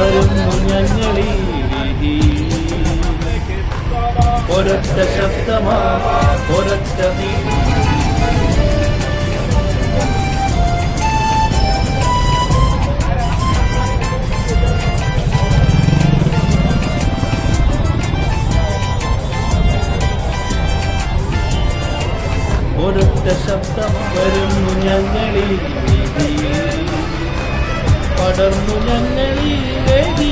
വരുന്നു ഞങ്ങളീ വിധി ഒരൊറ്റ ശബ്ദമാ ഒരൊറ്റ നീ ഒരൊറ്റ ശബ്ദം വരുന്നു ഞങ്ങളീ വീതി പടർന്നു ഞങ്ങളീ വേദി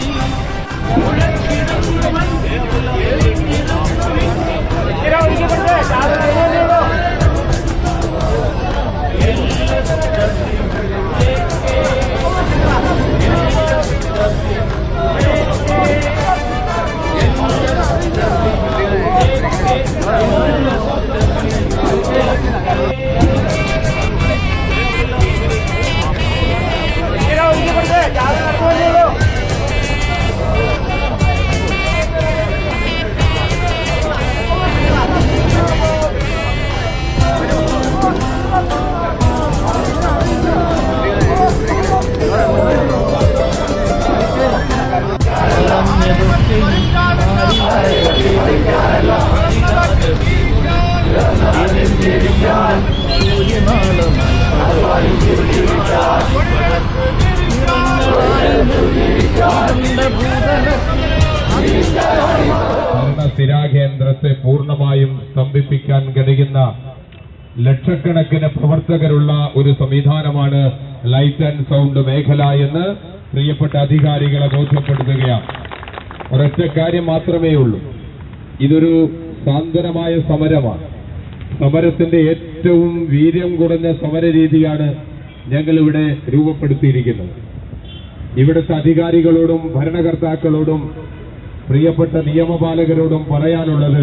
ഭരണ സ്ഥിരാകേന്ദ്രത്തെ പൂർണ്ണമായും സ്തംഭിപ്പിക്കാൻ കഴിയുന്ന ലക്ഷക്കണക്കിന് പ്രവർത്തകരുള്ള ഒരു സംവിധാനമാണ് ലൈറ്റ് ആൻഡ് സൗണ്ട് മേഖല എന്ന് പ്രിയപ്പെട്ട അധികാരികളെ ബോധ്യപ്പെടുത്തുകയാണ് ഒരൊറ്റ കാര്യം മാത്രമേ ഉള്ളൂ ഇതൊരു സാന്ത്വനമായ സമരമാണ് സമരത്തിന്റെ ഏറ്റവും വീര്യം കുറഞ്ഞ സമരരീതിയാണ് ഞങ്ങളിവിടെ രൂപപ്പെടുത്തിയിരിക്കുന്നത് ഇവിടുത്തെ അധികാരികളോടും ഭരണകർത്താക്കളോടും പ്രിയപ്പെട്ട നിയമപാലകരോടും പറയാനുള്ളത്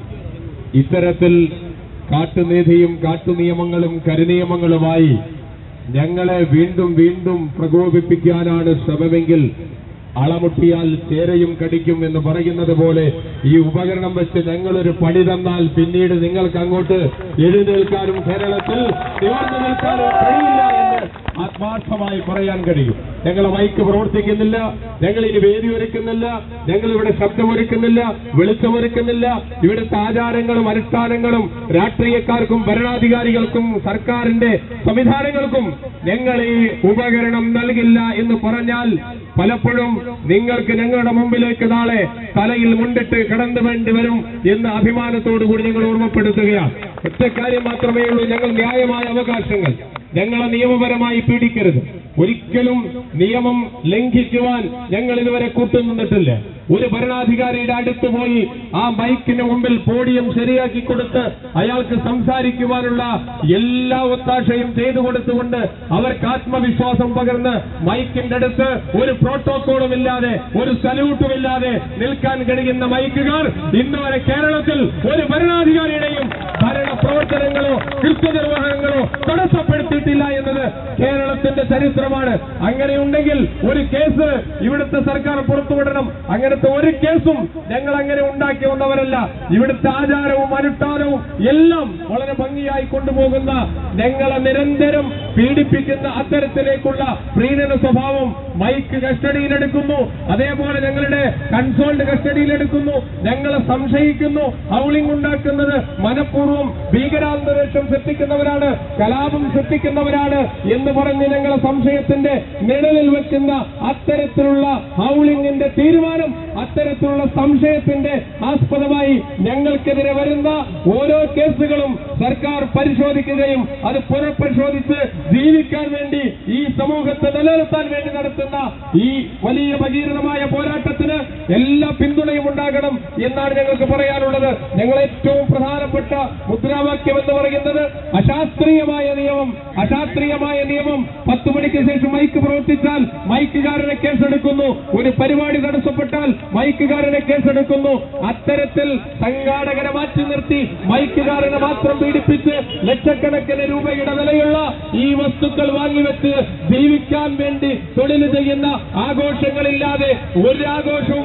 ഇത്തരത്തിൽ കാട്ടുനീതിയും കാട്ടുനിയമങ്ങളും കരുനിയമങ്ങളുമായി ഞങ്ങളെ വീണ്ടും വീണ്ടും പ്രകോപിപ്പിക്കാനാണ് ശ്രമമെങ്കിൽ അളമുട്ടിയാൽ ചേരയും കടിക്കും എന്ന് പറയുന്നത് പോലെ ഈ ഉപകരണം വെച്ച് ഞങ്ങളൊരു പണി തന്നാൽ പിന്നീട് നിങ്ങൾക്ക് അങ്ങോട്ട് എഴുന്നേൽക്കാനും കേരളത്തിൽ നിവർന്നു നിൽക്കാനും കഴിയില്ല എന്ന് ആത്മാർത്ഥമായി പറയാൻ കഴിയും ഞങ്ങൾ മൈക്ക് പ്രവർത്തിക്കുന്നില്ല ഞങ്ങൾ ഇനി വേദി ഒരുക്കുന്നില്ല ഞങ്ങൾ ഇവിടെ ശബ്ദമൊരുക്കുന്നില്ല വെളിച്ചമൊരുക്കുന്നില്ല ഇവിടുത്തെ ആചാരങ്ങളും അനുഷ്ഠാനങ്ങളും രാഷ്ട്രീയക്കാർക്കും ഭരണാധികാരികൾക്കും സർക്കാരിന്റെ സംവിധാനങ്ങൾക്കും ഞങ്ങൾ ഈ ഉപകരണം നൽകില്ല എന്ന് പറഞ്ഞാൽ പലപ്പോഴും നിങ്ങൾക്ക് ഞങ്ങളുടെ മുമ്പിലേക്ക് നാളെ തലയിൽ മുണ്ടിട്ട് കടന്നു വേണ്ടി വരും എന്ന് അഭിമാനത്തോടു കൂടി ഞങ്ങൾ ഓർമ്മപ്പെടുത്തുകയാണ് ഒറ്റ കാര്യം മാത്രമേ ഉള്ളൂ ഞങ്ങൾ ന്യായമായ അവകാശങ്ങൾ ഞങ്ങളെ നിയമപരമായി പീഡിക്കരുത് ഒരിക്കലും നിയമം ലംഘിക്കുവാൻ ഞങ്ങൾ ഇതുവരെ കൂട്ടുനിന്നിട്ടില്ല ഒരു ഭരണാധികാരിയുടെ അടുത്ത് പോയി ആ മൈക്കിന് മുമ്പിൽ പോഡിയം ശരിയാക്കി കൊടുത്ത് അയാൾക്ക് സംസാരിക്കുവാനുള്ള എല്ലാ ഒത്താശയും ചെയ്തു കൊടുത്തുകൊണ്ട് അവർക്ക് ആത്മവിശ്വാസം പകർന്ന് മൈക്കിന്റെ അടുത്ത് ഒരു പ്രോട്ടോകോളും ഇല്ലാതെ ഒരു സല്യൂട്ടും ഇല്ലാതെ നിൽക്കാൻ കഴിയുന്ന മൈക്കുകാർ ഇന്ന് വരെ കേരളത്തിൽ ഒരു ഭരണാധികാരിയുടെയും ഭരണ പ്രവർത്തനങ്ങളോ കൃത്യനിർവഹണങ്ങളോ തടസ്സപ്പെടുത്തിയിട്ടില്ല എന്നത് കേരളത്തിന്റെ ചരിത്രമാണ് അങ്ങനെയുണ്ടെങ്കിൽ ഒരു കേസ് ഇവിടുത്തെ സർക്കാർ പുറത്തുവിടണം അങ്ങനത്തെ ഒരു കേസും ഞങ്ങൾ അങ്ങനെ ഉണ്ടാക്കി വന്നവരല്ല ഇവിടുത്തെ ആചാരവും അനുഷ്ഠാനവും എല്ലാം വളരെ ഭംഗിയായി കൊണ്ടുപോകുന്ന ഞങ്ങളെ നിരന്തരം പീഡിപ്പിക്കുന്ന അത്തരത്തിലേക്കുള്ള പ്രീണന സ്വഭാവം മൈക്ക് കസ്റ്റഡിയിലെടുക്കുന്നു അതേപോലെ ഞങ്ങളുടെ കൺസോൾഡ് കസ്റ്റഡിയിലെടുക്കുന്നു ഞങ്ങളെ സംശയിക്കുന്നു ഹൗളിംഗ് ഉണ്ടാക്കുന്നത് മനഃപൂർവ്വം ഭീകരാന്തരീക്ഷം സൃഷ്ടിക്കുന്നവരാണ് കലാപം സൃഷ്ടിക്കുന്നവരാണ് എന്ന് പറഞ്ഞ് ഞങ്ങളെ സംശയത്തിന്റെ നിഴലിൽ വെക്കുന്ന അത്തരത്തിലുള്ള ഹൗളിംഗിന്റെ തീരുമാനം അത്തരത്തിലുള്ള സംശയത്തിന്റെ ആസ്പദമായി ഞങ്ങൾക്കെതിരെ വരുന്ന ഓരോ കേസുകളും സർക്കാർ പരിശോധിക്കുകയും അത് പുനഃപരിശോധിച്ച് ജീവിക്കാൻ വേണ്ടി ഈ സമൂഹത്തെ നിലനിർത്താൻ വേണ്ടി നടത്തുന്ന ഈ വലിയ ഭഗീരഥമായ പോരാട്ടത്തിന് എല്ലാ പിന്തുണയും ഉണ്ടാകണം എന്നാണ് ഞങ്ങൾക്ക് പറയാനുള്ളത് ഞങ്ങൾ ഏറ്റവും പ്രധാനപ്പെട്ട മുദ്രാവാക്യം എന്ന് പറയുന്നത് അശാസ്ത്രീയമായ നിയമം അശാസ്ത്രീയമായ നിയമം പത്ത് മണിക്ക് ശേഷം മൈക്ക് പ്രവർത്തിച്ചാൽ മൈക്കുകാരനെ കേസെടുക്കുന്നു ഒരു പരിപാടി തടസ്സപ്പെട്ടാൽ മൈക്കുകാരനെ കേസെടുക്കുന്നു അത്തരത്തിൽ സംഘാടകരെ മാറ്റി നിർത്തി മൈക്കുകാരനെ മാത്രം പീഡിപ്പിച്ച് ലക്ഷക്കണക്കിന് രൂപയുടെ വിലയുള്ള ഈ വസ്തുക്കൾ വാങ്ങിവെച്ച് ജീവിക്കാൻ വേണ്ടി തൊഴിൽ ചെയ്യുന്ന ആഘോഷങ്ങളില്ലാതെ ഒരു ആഘോഷവും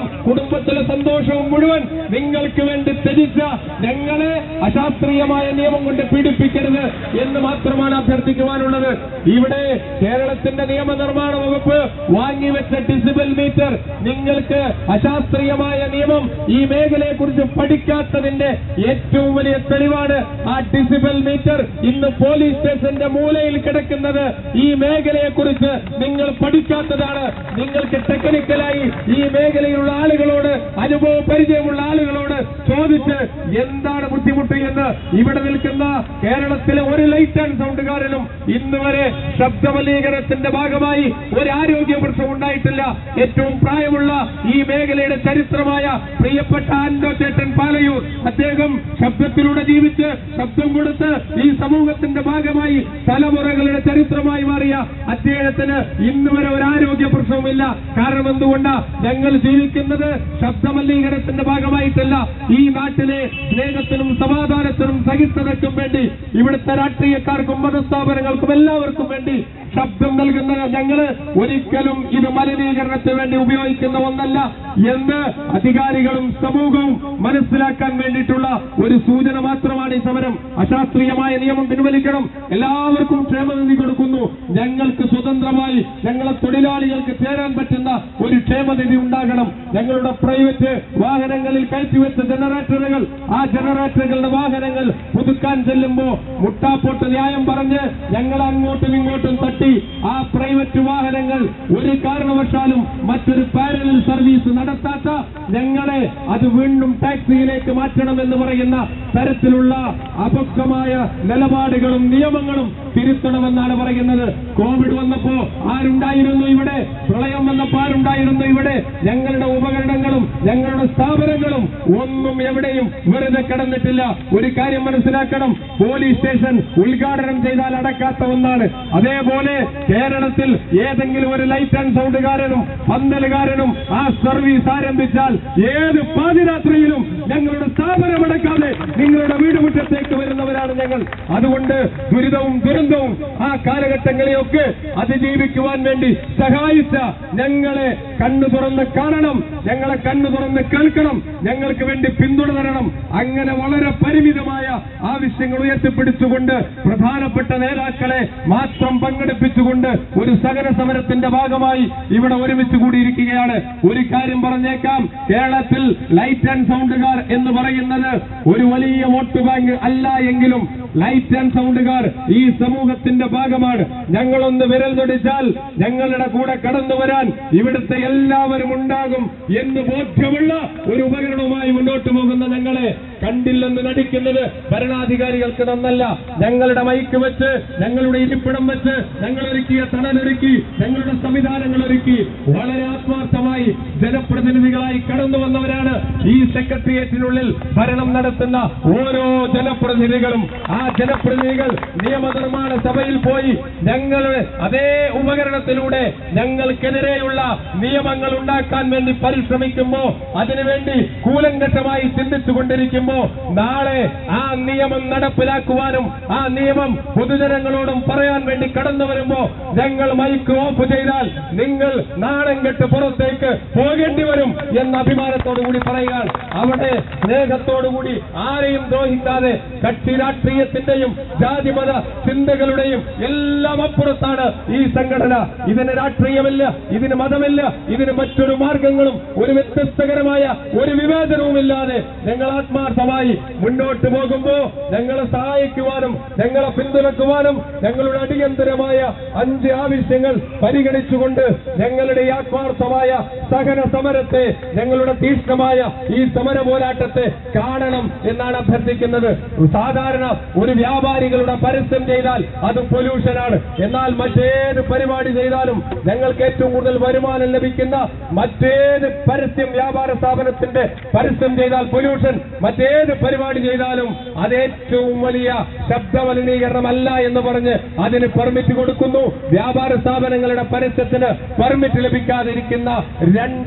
കുടുംബത്തിലെ സന്തോഷവും മുഴുവൻ നിങ്ങൾക്ക് വേണ്ടി ത്യജിച്ച ഞങ്ങളെ അശാസ്ത്രീയമായ നിയമം കൊണ്ട് പീഡിപ്പിക്കരുത് എന്ന് മാത്രമാണ് അഭ്യർത്ഥിക്കുവാനുള്ളത് ഇവിടെ കേരളത്തിന്റെ നിയമനിർമ്മാണ വകുപ്പ് വാങ്ങിവെച്ച ഡിസിബൽ മീറ്റർ നിങ്ങൾക്ക് അശാസ്ത്രീയമായ നിയമം ഈ മേഖലയെ കുറിച്ച് പഠിക്കാത്തതിന്റെ ഏറ്റവും വലിയ തെളിവാണ് ആ ഡിസിബൽ മീറ്റർ ഇന്ന് പോലീസ് സ്റ്റേഷന്റെ മൂലയിൽ കിടക്കുന്നത് ഈ മേഖലയെ കുറിച്ച് നിങ്ങൾ പഠിക്കാത്തതാണ് നിങ്ങൾക്ക് ടെക്നിക്കലായി ഈ മേഖലയിലുള്ള ആളുകളോട് അനുഭവ പരിചയമുള്ള ആളുകളോട് ചോദിച്ച് എന്താണ് ബുദ്ധിമുട്ട് എന്ന് ഇവിടെ നിൽക്കുന്ന കേരളത്തിലെ ഒരു ലൈറ്റ് ആൻഡ് സൗണ്ടുകാരനും ഇന്ന് വരെ ശബ്ദമലീകരണത്തിന്റെ ഭാഗമായി ഒരു ആരോഗ്യ പ്രശ്നം ഉണ്ടായിട്ടില്ല ഏറ്റവും പ്രായമുള്ള ഈ മേഖലയുടെ ചരിത്രമായ പ്രിയപ്പെട്ട ആൻഡോ ചേട്ടൻ പാലയൂർ അദ്ദേഹം ശബ്ദത്തിലൂടെ ജീവിച്ച് ശബ്ദം കൊടുത്ത് ഈ സമൂഹത്തിന്റെ ഭാഗമായി തലമുറകളുടെ ചരിത്രമായി മാറിയ അദ്ദേഹത്തിന് ഇന്ന് വരെ ഒരു ആരോഗ്യ പ്രശ്നവുമില്ല കാരണം എന്തുകൊണ്ടാ ഞങ്ങൾ ജീവിക്കുന്നത് ശബ്ദമലിനീകരണത്തിന്റെ ഭാഗമായിട്ടല്ല ഈ നാട്ടിലെ സ്നേഹത്തിനും സമാധാനത്തിനും സഹിഷ്ണുതയ്ക്കും വേണ്ടി ഇവിടുത്തെ രാഷ്ട്രീയക്കാർക്കും മതസ്ഥാപനങ്ങൾക്കും എല്ലാവർക്കും വേണ്ടി ശബ്ദം നൽകുന്ന ഞങ്ങള് ഒരിക്കലും ഇത് മലിനീകരണത്തിന് വേണ്ടി ഉപയോഗിക്കുന്ന ഒന്നല്ല എന്ന് അധികാരികളും സമൂഹവും മനസ്സിലാക്കാൻ വേണ്ടിയിട്ടുള്ള ഒരു സൂചന മാത്രമാണ് ഈ സമരം അശാസ്ത്രീയമായ നിയമം പിൻവലിക്കണം എല്ലാവർക്കും ക്ഷേമനിധി കൊടുക്കുന്നു ഞങ്ങൾക്ക് സ്വതന്ത്രമായി ഞങ്ങളെ തൊഴിലാളികൾക്ക് ചേരാൻ പറ്റുന്ന ഒരു ക്ഷേമനിധി ഉണ്ടാകണം ഞങ്ങളുടെ പ്രൈവറ്റ് വാഹനങ്ങളിൽ കയറ്റിവെച്ച ജനറേറ്ററുകൾ ആ ജനറേറ്ററുകളുടെ വാഹനങ്ങൾ പുതുക്കാൻ ചെല്ലുമ്പോ മുട്ടാപ്പോട്ട് ന്യായം പറഞ്ഞ് ഞങ്ങൾ അങ്ങോട്ടും ഇങ്ങോട്ടും തട്ടി ആ പ്രൈവറ്റ് വാഹനങ്ങൾ ഒരു കാരണവശാലും മറ്റൊരു പാരലൽ സർവീസ് നടത്താത്ത ഞങ്ങളെ അത് വീണ്ടും ടാക്സിയിലേക്ക് മാറ്റണമെന്ന് പറയുന്ന തരത്തിലുള്ള അപക്വമായ നിലപാടുകളും നിയമങ്ങളും തിരുത്തണമെന്നാണ് പറയുന്നത് കോവിഡ് വന്നപ്പോ ആരുണ്ടായിരുന്നു ഇവിടെ പ്രളയം വന്നപ്പോ ആരുണ്ടായിരുന്നു ഇവിടെ ഞങ്ങളുടെ ഉപകരണങ്ങളും ഞങ്ങളുടെ സ്ഥാപനങ്ങളും ഒന്നും എവിടെയും വെറുതെ കിടന്നിട്ടില്ല ഒരു കാര്യം മനസ്സിലാക്കണം പോലീസ് സ്റ്റേഷൻ ഉദ്ഘാടനം ചെയ്താൽ അടക്കാത്ത ഒന്നാണ് അതേപോലെ കേരളത്തിൽ ഏതെങ്കിലും ഒരു ലൈറ്റ് ആൻഡ് സൗണ്ടുകാരനും പന്തലുകാരനും ആ സർവീസ് ആരംഭിച്ചാൽ ഏത് പാതിരാത്രിയിലും ഞങ്ങളുടെ സ്ഥാപനം അടക്കാതെ നിങ്ങളുടെ വീട് മുറ്റത്തേക്ക് വരുന്നവരാണ് ഞങ്ങൾ അതുകൊണ്ട് ദുരിതവും ദുരന്തവും ആ കാലഘട്ടങ്ങളെയൊക്കെ അതിജീവിക്കുവാൻ വേണ്ടി സഹായിച്ച ഞങ്ങളെ കണ്ണു തുറന്ന് കാണണം ഞങ്ങളെ കണ്ണു തുറന്ന് കേൾക്കണം ഞങ്ങൾക്ക് വേണ്ടി പിന്തുണ തരണം അങ്ങനെ വളരെ പരിമിതമായ ആവശ്യങ്ങൾ ഉയർത്തിപ്പിടിച്ചുകൊണ്ട് പ്രധാനപ്പെട്ട നേതാക്കളെ മാത്രം പങ്കെടുപ്പിച്ചുകൊണ്ട് ഒരു സഹന സമരത്തിന്റെ ഭാഗമായി ഇവിടെ ഒരുമിച്ച് കൂടിയിരിക്കുകയാണ് ഒരു കാര്യം പറഞ്ഞേക്കാം കേരളത്തിൽ ലൈറ്റ് ആൻഡ് സൗണ്ടുകാർ എന്ന് പറയുന്നത് ഒരു വലിയ വോട്ട് ബാങ്ക് അല്ല എങ്കിലും ലൈറ്റ് ആൻഡ് സൗണ്ടുകാർ ഈ സമൂഹത്തിന്റെ ഭാഗമാണ് ഞങ്ങളൊന്ന് വിരൽ തൊടിച്ചാൽ ഞങ്ങളുടെ കൂടെ കടന്നു വരാൻ ഇവിടുത്തെ എല്ലാവരും ഉണ്ടാകും എന്ന് ബോധ്യമുള്ള ഒരു ഉപകരണവുമായി മുന്നോട്ട് പോകുന്ന ഞങ്ങളെ കണ്ടില്ലെന്ന് നടിക്കുന്നത് ഭരണാധികാരികൾക്ക് നന്നല്ല ഞങ്ങളുടെ മൈക്ക് വെച്ച് ഞങ്ങളുടെ ഇരിപ്പിടം വെച്ച് ഞങ്ങൾ ഒരുക്കിയ തണലൊരുക്കി ഞങ്ങളുടെ സംവിധാനങ്ങൾ ഒരുക്കി വളരെ ആത്മാർത്ഥമായി ജനപ്രതിനിധികളായി കടന്നു വന്നവരാണ് ഈ സെക്രട്ടേറിയറ്റിനുള്ളിൽ ഭരണം നടത്തുന്ന ഓരോ ജനപ്രതിനിധികളും ആ ജനപ്രതിനിധികൾ നിയമനിർമ്മാണ സഭയിൽ പോയി ഞങ്ങൾ അതേ ഉപകരണത്തിലൂടെ ഞങ്ങൾക്കെതിരെയുള്ള നിയമങ്ങൾ ഉണ്ടാക്കാൻ വേണ്ടി പരിശ്രമിക്കുമ്പോ അതിനുവേണ്ടി കൂലങ്കഷമായി ചിന്തിച്ചുകൊണ്ടിരിക്കുമ്പോ നാളെ ആ നിയമം നടപ്പിലാക്കുവാനും ആ നിയമം പൊതുജനങ്ങളോടും പറയാൻ വേണ്ടി കടന്നു വരുമ്പോ ഞങ്ങൾ മൈക്ക് ഓഫ് ചെയ്താൽ നിങ്ങൾ നാണം കെട്ട് പുറത്തേക്ക് പോകേണ്ടി വരും എന്ന അഭിമാനത്തോടു കൂടി പറയുക അവിടെ സ്നേഹത്തോടുകൂടി ആരെയും ദ്രോഹിക്കാതെ കക്ഷി രാഷ്ട്രീയത്തിന്റെയും ജാതിമത ചിന്തകളുടെയും എല്ലാം അപ്പുറത്താണ് ഈ സംഘടന ഇതിന് രാഷ്ട്രീയമില്ല ഇതിന് മതമില്ല ഇതിന് മറ്റൊരു മാർഗങ്ങളും ഒരു വ്യത്യസ്തകരമായ ഒരു വിവേചനവുമില്ലാതെ ഞങ്ങൾ ആത്മാർത്ഥമായി മുന്നോട്ട് പോകുമ്പോ ഞങ്ങളെ സഹായിക്കുവാനും ഞങ്ങളെ പിന്തുണക്കുവാനും ഞങ്ങളുടെ അടിയന്തരമായ അഞ്ച് ആവശ്യങ്ങൾ പരിഗണിച്ചുകൊണ്ട് ഞങ്ങളുടെ ഈ ആത്മാർത്ഥമായ സഹന സമരത്തെ ഞങ്ങളുടെ തീക്ഷ്ണമായ ഈ സമര പോരാട്ടത്തെ കാണണം എന്നാണ് അഭ്യർത്ഥിക്കുന്നത് സാധാരണ ഒരു വ്യാപാരികളുടെ പരസ്യം ചെയ്താൽ അത് പൊല്യൂഷനാണ് എന്നാൽ മറ്റേത് പരിപാടി ചെയ്താലും ഞങ്ങൾക്ക് ഏറ്റവും കൂടുതൽ വരുമാനം ലഭിക്കുന്ന മറ്റേത് പരസ്യം വ്യാപാര സ്ഥാപനത്തിന്റെ പരസ്യം ചെയ്താൽ പൊല്യൂഷൻ മറ്റേത് പരിപാടി ചെയ്താലും അത് ഏറ്റവും വലിയ ശബ്ദമലിനീകരണമല്ല എന്ന് പറഞ്ഞ് അതിന് പെർമിറ്റ് കൊടുക്കുന്നു വ്യാപാര സ്ഥാപനങ്ങളുടെ പരസ്യത്തിന് പെർമിറ്റ് ലഭിക്കാതിരിക്കുന്ന രണ്ട് തട്ടിലെ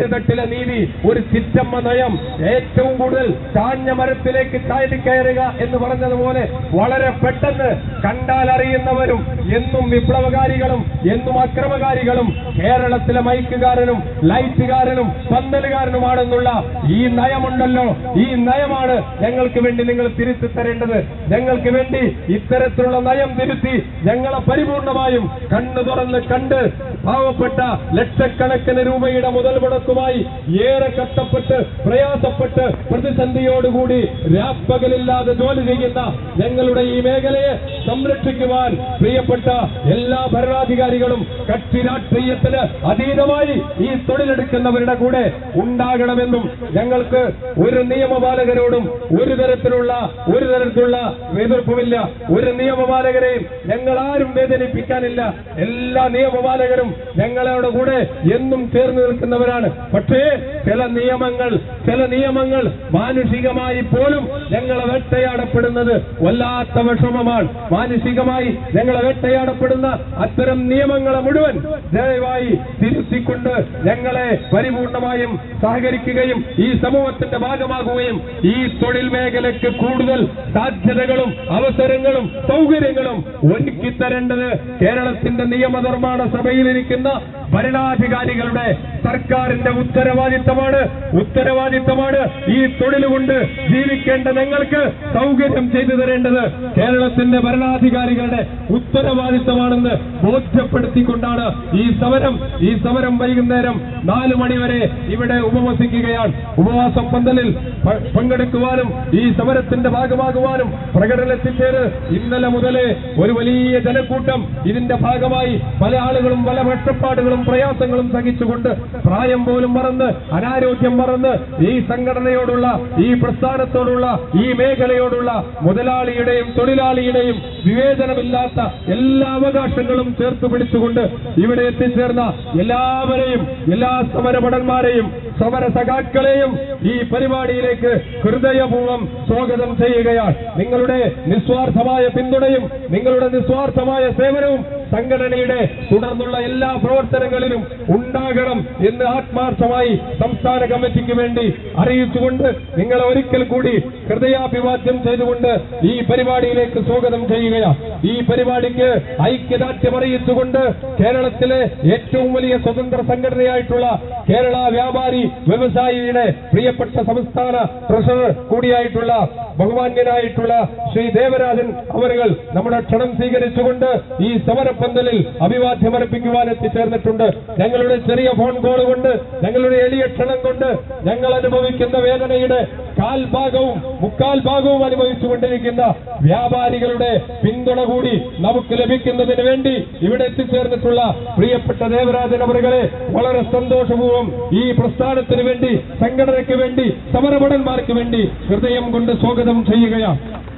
നീതി ഒരു ചിറ്റമ്മ നയം ഏറ്റവും കൂടുതൽ ചാഞ്ഞ മരത്തിലേക്ക് ചാടി കയറുക എന്ന് പറഞ്ഞതുപോലെ വളരെ പെട്ടെന്ന് കണ്ടാൽ അറിയുന്നവരും എന്നും വിപ്ലവകാരികളും എന്നും അക്രമകാരികളും കേരളത്തിലെ മൈക്കുകാരനും ലൈറ്റുകാരനും പന്തലുകാരനുമാണെന്നുള്ള ഈ നയമുണ്ടല്ലോ ഈ നയമാണ് ഞങ്ങൾക്ക് വേണ്ടി നിങ്ങൾ തിരുത്തി തരേണ്ടത് ഞങ്ങൾക്ക് വേണ്ടി ഇത്തരത്തിലുള്ള നയം തിരുത്തി ഞങ്ങളെ പരിപൂർണമായും കണ്ണു തുറന്ന് കണ്ട് പാവപ്പെട്ട ലക്ഷക്കണക്കിന് രൂപയുടെ മുതൽ മുടക്കുമായി ഏറെ കഷ്ടപ്പെട്ട് പ്രയാസപ്പെട്ട് പ്രതിസന്ധിയോടുകൂടി രാപ്പകലില്ലാതെ ജോലി ചെയ്യുന്ന ഞങ്ങളുടെ ഈ മേഖലയെ സംരക്ഷിക്കുവാൻ പ്രിയപ്പെട്ട എല്ലാ ഭരണാധികാരികളും കക്ഷി രാഷ്ട്രീയത്തിന് അതീതമായി ഈ തൊഴിലെടുക്കുന്നവരുടെ കൂടെ ഉണ്ടാകണമെന്നും ഞങ്ങൾക്ക് ഒരു നിയമപാലകരോടും ഒരു തരത്തിലുള്ള ഒരു തരത്തിലുള്ള എതിർപ്പുമില്ല ഒരു നിയമപാലകരെയും ഞങ്ങൾ ആരും വേദനിപ്പിക്കാനില്ല എല്ലാ നിയമപാലകരും ഞങ്ങളുടെ കൂടെ എന്നും ചേർന്ന് നിൽക്കുന്നവരാണ് പക്ഷേ ചില നിയമങ്ങൾ ചില നിയമങ്ങൾ മാനുഷികമായി പോലും ഞങ്ങളെ വേട്ടയാടപ്പെടുന്നത് വല്ലാത്ത വിഷമമാണ് മാനുഷികമായി ഞങ്ങളെ വേട്ടയാടപ്പെടുന്ന അത്തരം നിയമങ്ങളെ മുഴുവൻ ദയവായി തിരുത്തിക്കൊണ്ട് ഞങ്ങളെ പരിപൂർണമായും സഹകരിക്കുകയും ഈ സമൂഹത്തിന്റെ ഭാഗമാകുകയും ഈ തൊഴിൽ മേഖലയ്ക്ക് കൂടുതൽ സാധ്യതകളും അവസരങ്ങളും സൗകര്യങ്ങളും ഒരുക്കി തരേണ്ടത് കേരളത്തിന്റെ നിയമനിർമ്മാണ സഭയിലിരിക്കുന്ന ഭരണാധികാരികളുടെ സർക്കാരിന്റെ ഉത്തരവാദിത്തമാണ് ഉത്തരവാദിത്തമാണ് ഈ തൊഴിൽ കൊണ്ട് ജീവിക്കേണ്ട ഞങ്ങൾക്ക് സൗകര്യം ചെയ്തു തരേണ്ടത് കേരളത്തിന്റെ ഭരണാധികാരികളുടെ ഉത്തരവാദിത്തമാണെന്ന് ബോധ്യപ്പെടുത്തിക്കൊണ്ടാണ് ഈ സമരം ഈ സമരം വൈകുന്നേരം നാല് മണിവരെ ഇവിടെ ഉപവസിക്കുകയാണ് ഉപവാസ പന്തലിൽ പ- പങ്കെടുക്കുവാനും ഈ സമരത്തിന്റെ ഭാഗമാകുവാനും പ്രകടനത്തിച്ചേര് ഇന്നലെ മുതലേ ഒരു വലിയ ജനക്കൂട്ടം ഇതിന്റെ ഭാഗമായി പല ആളുകളും പല കഷ്ടപ്പാടുകളും പ്രയാസങ്ങളും സഹിച്ചുകൊണ്ട് പ്രായം പോലും മറന്ന് അനാരോഗ്യം മറന്ന് ഈ സംഘടനയോടുള്ള ഈ പ്രസ്ഥാനത്തോടുള്ള ഈ മേഖലയോടുള്ള മുതലാളിയുടെയും തൊഴിലാളിയുടെയും വിവേചനമില്ലാത്ത എല്ലാ അവകാശങ്ങളും ചേർത്ത് പിടിച്ചുകൊണ്ട് ഇവിടെ എത്തിച്ചേർന്ന എല്ലാവരെയും എല്ലാ സമരഭടന്മാരെയും സമര സഖാക്കളെയും ഈ പരിപാടിയിലേക്ക് ഹൃദയപൂർവ്വം സ്വാഗതം ചെയ്യുകയാണ് നിങ്ങളുടെ നിസ്വാർത്ഥമായ പിന്തുണയും നിങ്ങളുടെ നിസ്വാർത്ഥമായ സേവനവും സംഘടനയുടെ തുടർന്നുള്ള എല്ലാ പ്രവർത്തനങ്ങളിലും ഉണ്ടാകണം എന്ന് ആത്മാർത്ഥമായി സംസ്ഥാന കമ്മിറ്റിക്ക് വേണ്ടി അറിയിച്ചുകൊണ്ട് നിങ്ങളെ ഒരിക്കൽ കൂടി ഹൃദയാഭിവാദ്യം ചെയ്തുകൊണ്ട് ഈ പരിപാടിയിലേക്ക് സ്വാഗതം ചെയ്യുകയാണ് ഈ പരിപാടിക്ക് ഐക്യദാർഢ്യം അറിയിച്ചുകൊണ്ട് കേരളത്തിലെ ഏറ്റവും വലിയ സ്വതന്ത്ര സംഘടനയായിട്ടുള്ള കേരള വ്യാപാരി വ്യവസായിയുടെ പ്രിയപ്പെട്ട സംസ്ഥാന ട്രഷറർ കൂടിയായിട്ടുള്ള ബഹുമാന്യനായിട്ടുള്ള ശ്രീ ദേവരാജൻ അവരുകൾ നമ്മുടെ ക്ഷണം സ്വീകരിച്ചുകൊണ്ട് ഈ സമരപ്പന്തലിൽ അഭിവാദ്യം അർപ്പിക്കുവാൻ എത്തിച്ചേർന്നിട്ടുണ്ട് ഞങ്ങളുടെ ചെറിയ ഫോൺ കോൾ കൊണ്ട് ഞങ്ങളുടെ എളിയ ക്ഷണം കൊണ്ട് ഞങ്ങൾ അനുഭവിക്കുന്ന വേദനയുടെ കാൽ ഭാഗവും മുക്കാൽ ഭാഗവും അനുഭവിച്ചുകൊണ്ടിരിക്കുന്ന വ്യാപാരികളുടെ പിന്തുണ കൂടി നമുക്ക് ലഭിക്കുന്നതിന് വേണ്ടി ഇവിടെ എത്തിച്ചേർന്നിട്ടുള്ള പ്രിയപ്പെട്ട ദേവരാജൻ അവരുകളെ വളരെ സന്തോഷപൂർവ്വം ഈ പ്രസ്ഥാനത്തിന് വേണ്ടി സംഘടനയ്ക്ക് വേണ്ടി സമരഭടന്മാർക്ക് വേണ്ടി ഹൃദയം കൊണ്ട് സ്വാഗതം ചെയ്യുകയാണ്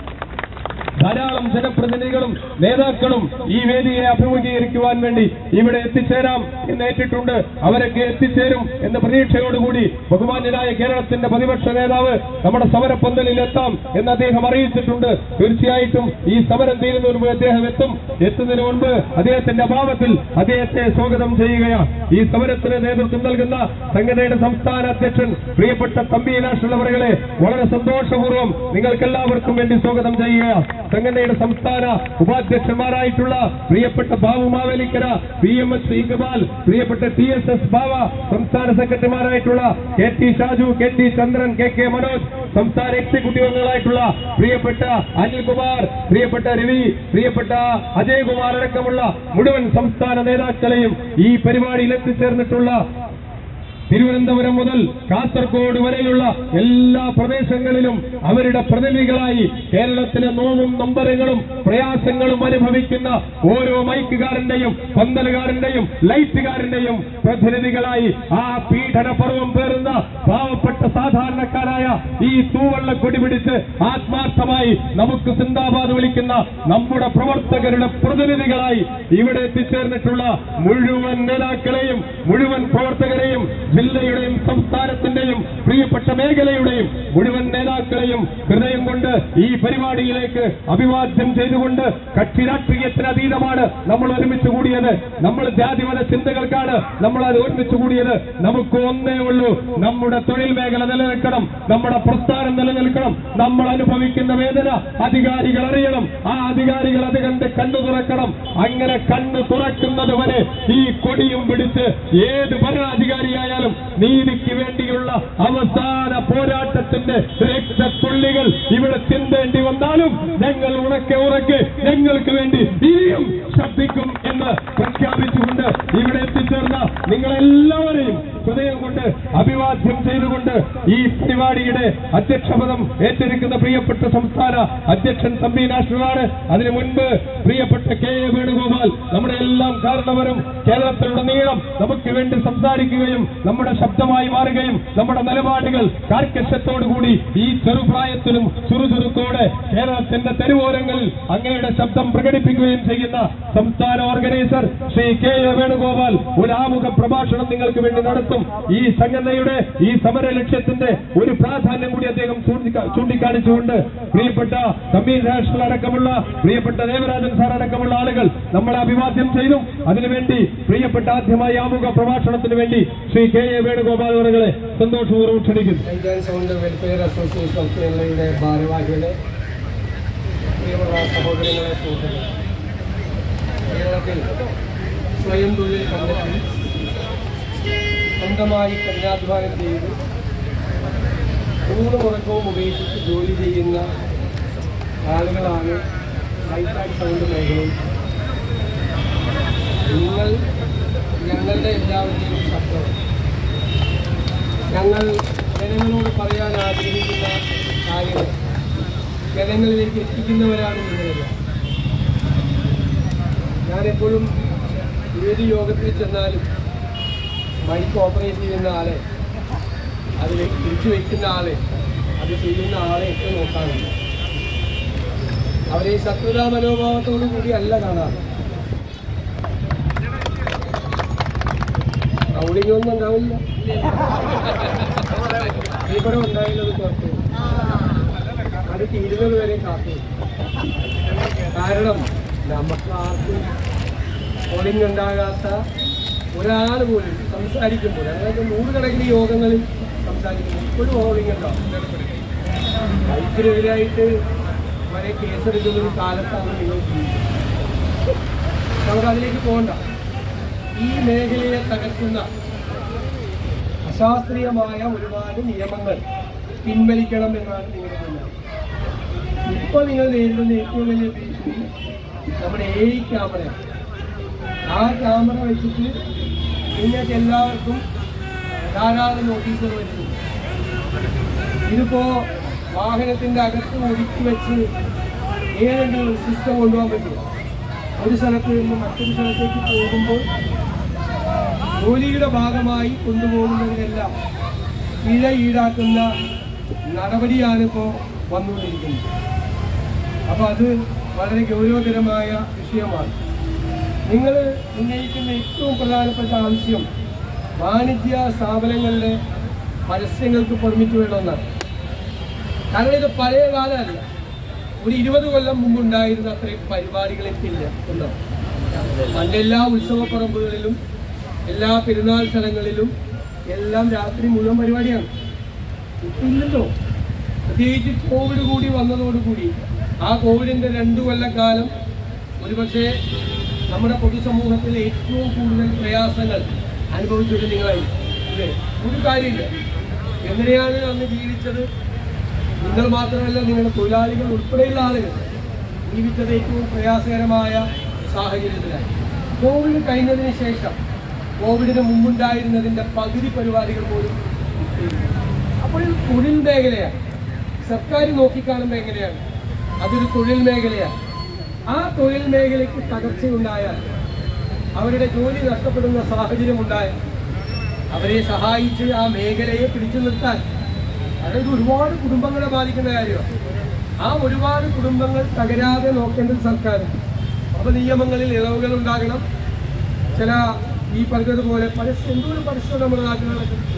ധാരാളം ജനപ്രതിനിധികളും നേതാക്കളും ഈ വേദിയെ അഭിമുഖീകരിക്കുവാൻ വേണ്ടി ഇവിടെ എത്തിച്ചേരാം എന്ന് ഏറ്റിട്ടുണ്ട് അവരൊക്കെ എത്തിച്ചേരും എന്ന പ്രതീക്ഷയോടുകൂടി ബഹുമാന്യനായ കേരളത്തിന്റെ പ്രതിപക്ഷ നേതാവ് നമ്മുടെ സമരപ്പന്തലിൽ എത്താം എന്ന് അദ്ദേഹം അറിയിച്ചിട്ടുണ്ട് തീർച്ചയായിട്ടും ഈ സമരം തീരുന്നതിന് മുമ്പ് അദ്ദേഹം എത്തും എത്തുന്നതിന് മുൻപ് അദ്ദേഹത്തിന്റെ അഭാവത്തിൽ അദ്ദേഹത്തെ സ്വാഗതം ചെയ്യുകയാണ് ഈ സമരത്തിന് നേതൃത്വം നൽകുന്ന സംഘടനയുടെ സംസ്ഥാന അധ്യക്ഷൻ പ്രിയപ്പെട്ട തമ്പി നാഷണൽ അവരുകളെ വളരെ സന്തോഷപൂർവ്വം നിങ്ങൾക്കെല്ലാവർക്കും വേണ്ടി സ്വാഗതം ചെയ്യുകയാണ് സംഘടനയുടെ സംസ്ഥാന ഉപാധ്യക്ഷന്മാരായിട്ടുള്ള പ്രിയപ്പെട്ട Babu Mavelikkara P M S Iqbal പ്രിയപ്പെട്ട ടി എസ് എസ് ബാവ സംസ്ഥാന സെക്രട്ടറിമാരായിട്ടുള്ള K T Shaju K T Chandran K K Manoj സംസ്ഥാന എക്സിക്യൂട്ടീവ് അംഗങ്ങളായിട്ടുള്ള പ്രിയപ്പെട്ട അനിൽകുമാർ പ്രിയപ്പെട്ട രവി പ്രിയപ്പെട്ട അജയകുമാർ അടക്കമുള്ള മുഴുവൻ സംസ്ഥാന നേതാക്കളെയും ഈ പരിപാടിയിൽ എത്തിച്ചേർന്നിട്ടുള്ള തിരുവനന്തപുരം മുതൽ കാസർഗോഡ് വരെയുള്ള എല്ലാ പ്രദേശങ്ങളിലും അവരുടെ പ്രതിനിധികളായി കേരളത്തിലെ നോവും നൊമ്പരങ്ങളും പ്രയാസങ്ങളും അനുഭവിക്കുന്ന ഓരോ മൈക്കുകാരന്റെയും പന്തലുകാരന്റെയും ലൈറ്റുകാരന്റെയും പ്രതിനിധികളായി ആ പീഡന പർവം പേറുന്ന പാവപ്പെട്ട സാധാരണക്കാരായ ഈ തൂവള്ള കൊടി പിടിച്ച് ആത്മാർത്ഥമായി നമുക്ക് സിന്ദാബാദ് വിളിക്കുന്ന നമ്മുടെ പ്രവർത്തകരുടെ പ്രതിനിധികളായി ഇവിടെ എത്തിച്ചേർന്നിട്ടുള്ള മുഴുവൻ നേതാക്കളെയും മുഴുവൻ പ്രവർത്തകരെയും ജില്ലയുടെയും സംസ്ഥാന സംസ്കാരത്തിന്റെയും പ്രിയപ്പെട്ട മേഖലയുടെയും മുഴുവൻ നേതാക്കളെയും ഹൃദയം കൊണ്ട് ഈ പരിപാടിയിലേക്ക് അഭിവാദ്യം ചെയ്തുകൊണ്ട് കക്ഷി രാഷ്ട്രീയത്തിന് അതീതമാണ് നമ്മൾ ഒരുമിച്ച് കൂടിയത് നമ്മൾ ജാതിമത ചിന്തകൾക്കാണ് നമ്മൾ അത് ഒരുമിച്ച് കൂടിയത് നമുക്ക് ഒന്നേ ഉള്ളൂ നമ്മുടെ തൊഴിൽ മേഖല നിലനിൽക്കണം നമ്മുടെ പ്രസ്ഥാനം നിലനിൽക്കണം നമ്മൾ അനുഭവിക്കുന്ന വേദന അധികാരികൾ അറിയണം ആ അധികാരികൾ അത് കണ്ട് കണ്ണു തുറക്കണം അങ്ങനെ കണ്ണു തുറക്കുന്നത് വരെ ഈ കൊടിയും പിടിച്ച് ഏത് ഭരണാധികാരിയായാലും നീതിക്ക് വേണ്ടിയുള്ള അവസാന പോരാട്ടത്തിന്റെ രക്തത്തുള്ളികൾ ഇവിടെ ചിന്തേണ്ടി വന്നാലും ഞങ്ങൾ ഉറക്കെ ഉറക്കെ ഞങ്ങൾക്ക് വേണ്ടി ഇനിയും ശബ്ദിക്കും എന്ന് പ്രഖ്യാപിച്ചുകൊണ്ട് ഇവിടെ എത്തിച്ചേർന്ന നിങ്ങളെല്ലാവരെയും ഹൃദയം കൊണ്ട് അഭിവാദ്യം ചെയ്തുകൊണ്ട് ഈ പരിപാടിയുടെ അധ്യക്ഷപദം ഏറ്റെടുക്കുന്ന പ്രിയപ്പെട്ട സംസ്ഥാന അധ്യക്ഷൻ തമ്പി നാഷണലാണ് അതിനു മുൻപ് പ്രിയപ്പെട്ട കെ എ വേണുഗോപാൽ നമ്മുടെ എല്ലാം കാരണവരും കേരളത്തിലുടനീളം നമുക്ക് വേണ്ടി സംസാരിക്കുകയും നമ്മുടെ ശബ്ദമായി മാറുകയും നമ്മുടെ നിലപാടുകൾ കാർക്കശ്യത്തോടുകൂടി ഈ ചെറുപ്രായത്തിലും ചുറുചുറുക്കോടെ കേരളത്തിന്റെ തെരുവോരങ്ങളിൽ അങ്ങയുടെ ശബ്ദം പ്രകടിപ്പിക്കുകയും ചെയ്യുന്ന സംസ്ഥാന organiser Shri K A Venugopal ഒരു ആമുഖ പ്രഭാഷണം നിങ്ങൾക്ക് വേണ്ടി നടത്തും ഈ സംഘടനയുടെ ഈ സമര ലക്ഷ്യത്തിന്റെ ഒരു പ്രാധാന്യം കൂടി അദ്ദേഹം ചൂണ്ടിക്കാ- ചൂണ്ടിക്കാണിച്ചുകൊണ്ട് പ്രിയപ്പെട്ട തമീർ നാഷണൽ അടക്കമുള്ള പ്രിയപ്പെട്ട ദേവരാജൻ സാർ അടക്കമുള്ള ആളുകൾ നമ്മളെ അഭിവാദ്യം ചെയ്തു അതിനുവേണ്ടി പ്രിയപ്പെട്ട ആദ്യമായി ആമുഖ പ്രഭാഷണത്തിന് വേണ്ടി ശ്രീ കെ എ വേണുഗോപാൽ അവരുകളെ സന്തോഷപൂർവ്വം ക്ഷണിക്കുന്നു Indian sound welfare association of കേരളയുടെ ഭാരവാഹികളെ പ്രിയമുള്ള സഹോദരങ്ങളെ സുഹൃത്തുക്കളെ കേരളത്തിൽ സ്വയം തൊഴിൽ കണ്ടെത്തി സ്വന്തമായി കഠിനാധ്വാനം ചെയ്ത് ഊണ് മുറക്കവും ഉപേക്ഷിച്ച് ജോലി ചെയ്യുന്ന ആളുകളാണ് ലൈറ്റ് ആൻഡ് സൗണ്ട് മേഖലയിൽ നിങ്ങൾ ഞങ്ങളുടെ എല്ലാവരുടെയും ശബ്ദം ഞങ്ങൾ ജനങ്ങളോട് പറയാൻ ആഗ്രഹിക്കുന്ന കാര്യങ്ങൾ ജനങ്ങളിലേക്ക് എത്തിക്കുന്നവരാണ് നിങ്ങളെല്ലാം ഞാനെപ്പോഴും ഏത് യോഗത്തിൽ ചെന്നാലും മൈക്ക് ഓപ്പറേറ്റ് ചെയ്യുന്ന ആളെ അത് വെ- തിരിച്ചു വയ്ക്കുന്ന ആളെ അത് ചെയ്യുന്ന ആളെ ഒക്കെ നോക്കാറുണ്ട് അവരെ ശത്രുതാ മനോഭാവത്തോടു കൂടി അല്ല കാണാറ് റൗഡിംഗ് ഒന്നും ഉണ്ടാവില്ല ഇവിടെ ഉണ്ടായിരുന്നത് കുറച്ച് അത് തീരുന്നത് വരെ കാത്തു കാരണം നമുക്ക് ആർക്കും റൗഡിംഗ് ഉണ്ടാകാത്ത ഒരാൾ പോലും സംസാരിക്കുമ്പോൾ അതായത് നൂറുകണക്കിന് യോഗങ്ങളിൽ സംസാരിക്കുമ്പോൾ ഇപ്പോഴും റൗഡിംഗ് ഉണ്ടാവും ബൈക്കിനെതിരായിട്ട് വരെ കേസെടുക്കുന്ന ഒരു കാലത്താണ് നിങ്ങൾ ജീവിക്കുന്നത് നമുക്ക് അതിലേക്ക് പോകണ്ട ഈ മേഖലയെ തകർക്കുന്ന അശാസ്ത്രീയമായ ഒരുപാട് നിയമങ്ങൾ പിൻവലിക്കണം എന്നാണ് നിങ്ങളുടെ മുന്നിൽ ഇപ്പോൾ നിങ്ങൾ നേരിടുന്ന ഏറ്റവും വലിയ ഭീഷണി നമ്മുടെ എ ഐ ക്യാമറയാണ് ആ ക്യാമറ വെച്ചിട്ട് നിങ്ങൾക്ക് എല്ലാവർക്കും ധാരാളം നോട്ടീസുകൾ വരുന്നു ഇതിപ്പോ വാഹനത്തിന്റെ അകത്ത് ഒതുക്കി വെച്ച് ഏതെങ്കിലും ഒരു സിസ്റ്റം കൊണ്ടുപോകാൻ പറ്റുമോ ഒരു സ്ഥലത്ത് നിന്ന് മറ്റൊരു സ്ഥലത്തേക്ക് പോകുമ്പോൾ ജോലിയുടെ ഭാഗമായി കൊണ്ടുപോകുന്നതിനെല്ലാം പിഴ ഈടാക്കുന്ന നടപടിയാണ് ഇപ്പോൾ വന്നുകൊണ്ടിരിക്കുന്നത് അപ്പോൾ അത് വളരെ ഗൗരവതരമായ വിഷയമാണ് നിങ്ങൾ ഉന്നയിക്കുന്ന ഏറ്റവും പ്രധാനപ്പെട്ട ആവശ്യം വാണിജ്യ സ്ഥാപനങ്ങളുടെ പരസ്യങ്ങൾക്ക് പെർമിറ്റ് വേണമെന്നാണ് കാരണം ഇത് പഴയ കാലമല്ല ഒരു ഇരുപത് കൊല്ലം മുമ്പുണ്ടായിരുന്ന അത്രയും പരിപാടികൾ ഇപ്പില്ല ഉണ്ടോ പണ്ടെല്ലാ ഉത്സവപ്പറമ്പുകളിലും എല്ലാ പെരുന്നാൾ സ്ഥലങ്ങളിലും എല്ലാം രാത്രി മുഴുവൻ പരിപാടിയാണ് ഇപ്പില്ലല്ലോ പ്രത്യേകിച്ച് കോവിഡ് കൂടി വന്നതോടുകൂടി ആ കോവിഡിന്റെ രണ്ടു കൊല്ലക്കാലം ഒരുപക്ഷെ നമ്മുടെ പൊതുസമൂഹത്തിൽ ഏറ്റവും കൂടുതൽ പ്രയാസങ്ങൾ അനുഭവിച്ചത് നിങ്ങളായി ഇല്ലേ ഒരു കാര്യമില്ല എങ്ങനെയാണ് അന്ന് ജീവിച്ചത് നിങ്ങൾ മാത്രമല്ല നിങ്ങളുടെ തൊഴിലാളികൾ ഉൾപ്പെടെയുള്ള ആളുകൾ ജീവിച്ചത് ഏറ്റവും പ്രയാസകരമായ സാഹചര്യത്തിലായി കോവിഡ് കഴിഞ്ഞതിന് ശേഷം കോവിഡിന് മുമ്പുണ്ടായിരുന്നതിൻ്റെ പകുതി പരിപാടികൾ പോലും ഇല്ല. അപ്പോൾ ഇത് തൊഴിൽ മേഖലയാണ് സർക്കാർ നോക്കിക്കാണുമ്പോൾ എങ്ങനെയാണ് അതൊരു തൊഴിൽ മേഖലയാണ് ആ തൊഴിൽ മേഖലയ്ക്ക് തകർച്ചയുണ്ടായാൽ അവരുടെ ജോലി നഷ്ടപ്പെടുന്ന സാഹചര്യം ഉണ്ടായാൽ അവരെ സഹായിച്ച് ആ മേഖലയെ പിടിച്ചു നിർത്താൻ അതായത് ഒരുപാട് കുടുംബങ്ങളെ ബാധിക്കുന്ന കാര്യമാണ് ആ ഒരുപാട് കുടുംബങ്ങൾ തകരാതെ നോക്കേണ്ടത് സർക്കാർ അപ്പൊ നിയമങ്ങളിൽ ഇളവുകൾ ഉണ്ടാകണം ചില ഈ പറഞ്ഞതുപോലെ പരസ്യം എന്തോരം പരസ്യം നമ്മുടെ നാട്ടിൽ നടക്കും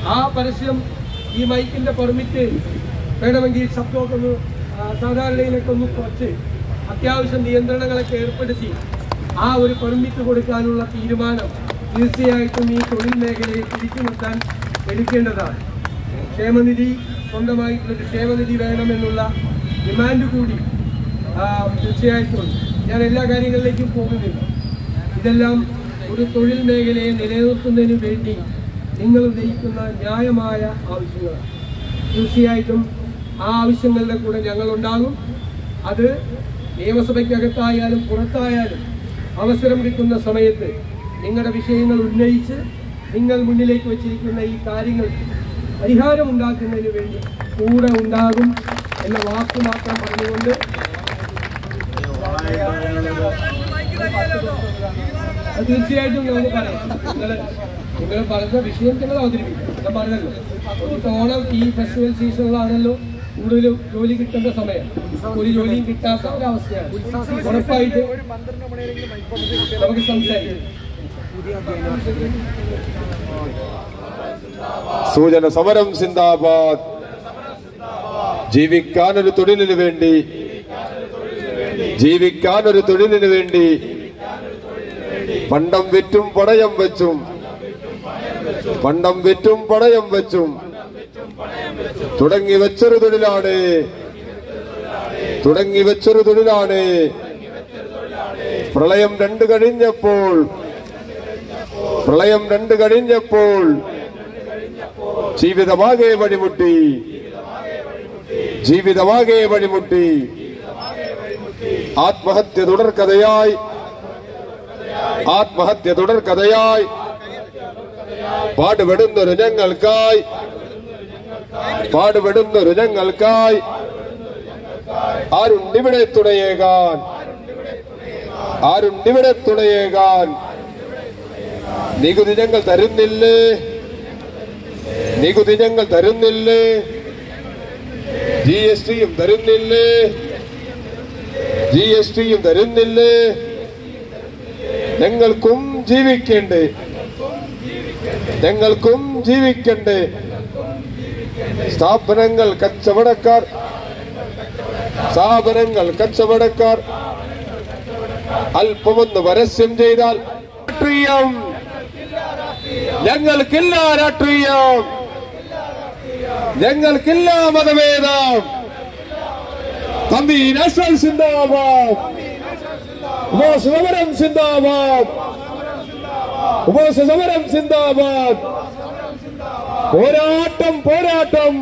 ആ പരസ്യം ഈ മൈക്കിന്റെ പെർമിറ്റ് വേണമെങ്കിൽ ശബ്ദമൊക്കെ ഒന്ന് ആ, സാധാരണയിലൊക്കെ ഒന്ന് കുറച്ച് അത്യാവശ്യം നിയന്ത്രണങ്ങളൊക്കെ ഏർപ്പെടുത്തി ആ ഒരു പെർമിറ്റ് കൊടുക്കാനുള്ള തീരുമാനം തീർച്ചയായിട്ടും ഈ തൊഴിൽ മേഖലയെ തിരിച്ചു നിർത്താൻ എടുക്കേണ്ടതാണ് ക്ഷേമനിധി സ്വന്തമായിട്ടുള്ളൊരു ക്ഷേമനിധി വേണമെന്നുള്ള ഡിമാൻഡ് കൂടി ആ, തീർച്ചയായിട്ടും ഉണ്ട്. ഞാൻ എല്ലാ കാര്യങ്ങളിലേക്കും പോകുന്നില്ല ഇതെല്ലാം ഒരു തൊഴിൽ മേഖലയെ നിലനിർത്തുന്നതിന് വേണ്ടി നിങ്ങൾ ഉന്നയിക്കുന്ന ന്യായമായ ആവശ്യങ്ങളാണ് തീർച്ചയായിട്ടും ആ ആവശ്യങ്ങളുടെ കൂടെ ഞങ്ങളുണ്ടാകും അത് നിയമസഭയ്ക്കകത്തായാലും പുറത്തായാലും അവസരം കിട്ടുന്ന സമയത്ത് നിങ്ങളുടെ വിഷയങ്ങൾ ഉന്നയിച്ച് നിങ്ങൾ മുന്നിലേക്ക് വച്ചിരിക്കുന്ന ഈ കാര്യങ്ങൾക്ക് പരിഹാരം ഉണ്ടാക്കുന്നതിന് വേണ്ടി കൂടെ ഉണ്ടാകും എന്ന വാക്ക് മാത്രം പറഞ്ഞുകൊണ്ട് അത് തീർച്ചയായിട്ടും ഞങ്ങൾ പറയാം നിങ്ങൾ നിങ്ങൾ പറഞ്ഞ വിഷയം ഞങ്ങൾ അവതരിപ്പിക്കും ഞാൻ പറഞ്ഞല്ലോ ഒരു ഓണം ഈ ഫെസ്റ്റിവൽ സീസണിലാണല്ലോ കൂടുതൽ ജോലി കിട്ടേണ്ട സമയം ഒരു ജോലിയും കിട്ടാത്ത ഒരവസ്ഥയാണ് ഉറപ്പായിട്ട് നമുക്ക് സംസാരിക്കാം സൂചന സമരം സിന്ദാബാദ് ജീവിക്കാൻ ഒരു തൊഴിലിന് വേണ്ടി ജീവിക്കാൻ ഒരു തൊഴിലിന് വേണ്ടി പണ്ടം വിറ്റും പണയം വെച്ചും പണ്ടം വിറ്റും പണയം വെച്ചും തുടങ്ങി വെച്ചൊരു തൊഴിലാണ് തുടങ്ങി വെച്ചൊരു തൊഴിലാണ് പ്രളയം രണ്ട് കഴിഞ്ഞപ്പോൾ പ്രളയം രണ്ട് കഴിഞ്ഞപ്പോൾ ജീവിതമാകെ വഴിമുട്ടി ജീവിതമാകെ വഴിമുട്ടി ആത്മഹത്യ തുടർക്കഥയായി ആത്മഹത്യ തുടർക്കഥയായി പാടുപെടുന്നൊരു ഞങ്ങൾക്കായി പാടുപെടുന്നൊരു ഞങ്ങൾക്കായി ആരുണ്ടിവിടെ തുണയേകാൻ ആരുണ്ടിവിടെ തുണയേകാൻ നികുതി ഞങ്ങൾ തരുന്നില്ലേ നികുതി ഞങ്ങൾ തരുന്നില്ലേ ജി എസ് ടിയും തരുന്നില്ലേ ജി എസ് ടിയും തരുന്നില്ലേ ഞങ്ങൾക്കും ജീവിക്കണ്ടേ ഞങ്ങൾക്കും ജീവിക്കണ്ടേ സ്ഥാപനങ്ങൾ കച്ചവടക്കാർ സ്ഥാപനങ്ങൾ കച്ചവടക്കാർ അല്പമൊന്ന് പരസ്യം ചെയ്താൽ രാഷ്ട്രീയം ഞങ്ങൾക്കില്ല രാഷ്ട്രീയം ഞങ്ങൾക്കില്ല മതഭേദം തമ്പി നാഷണൽ സിന്ദാബാദ് ഉപവാസ സമരം സിന്ദാബാദ് ഉപവാസ സമരം സിന്ദാബാദ് പോരാട്ടം പോരാട്ടം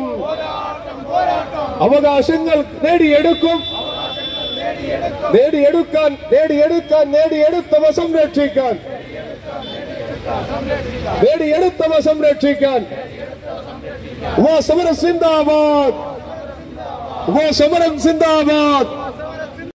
അവകാശങ്ങൾ നേടിയെടുക്കും നേടിയെടുക്കാൻ നേടിയെടുക്കാൻ നേടിയെടുത്തവ സംരക്ഷിക്കാൻ നേടിയെടുത്തവ സംരക്ഷിക്കാൻ ഉപവാസ സമരം സിന്ദാബാദ് ഉപവാസ സമരം സിന്ദാബാദ്